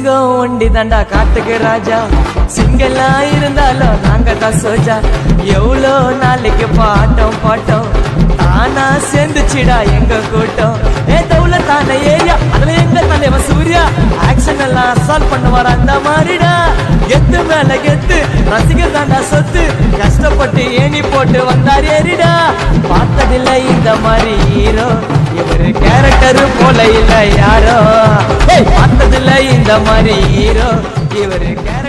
சிங்கம் ஒண்டி தாண்டா காட்டுக்கு ராஜா சிங்கலா இருந்தாலும் நாங்க தான் சோஜா எவ்வளோ நாளைக்கு பாட்டோம் பாட்டோம் தானா சேர்ந்துச்சுடா எங்க கூட்டம் ஏ தவுல தானே ஏரியா அதுல எங்க தலைவன் சூர்யா ஆக்ஷன் எல்லாம் அசால்ட் பண்ணுவார் அந்த மாதிரிடா கெத்து மேல கெத்து ரசிகர் தாண்டா சொத்து கஷ்டப்பட்டு ஏணி போட்டு வந்தார் ஏறிடா பார்த்ததில்லை இந்த மாதிரி ஹீரோ இவரு கேரக்டர் போல இல்ல யாரோ ஏய், பார்த்ததில்லை இந்த மாதிரி ஹீரோ இவரு கேரக்டர்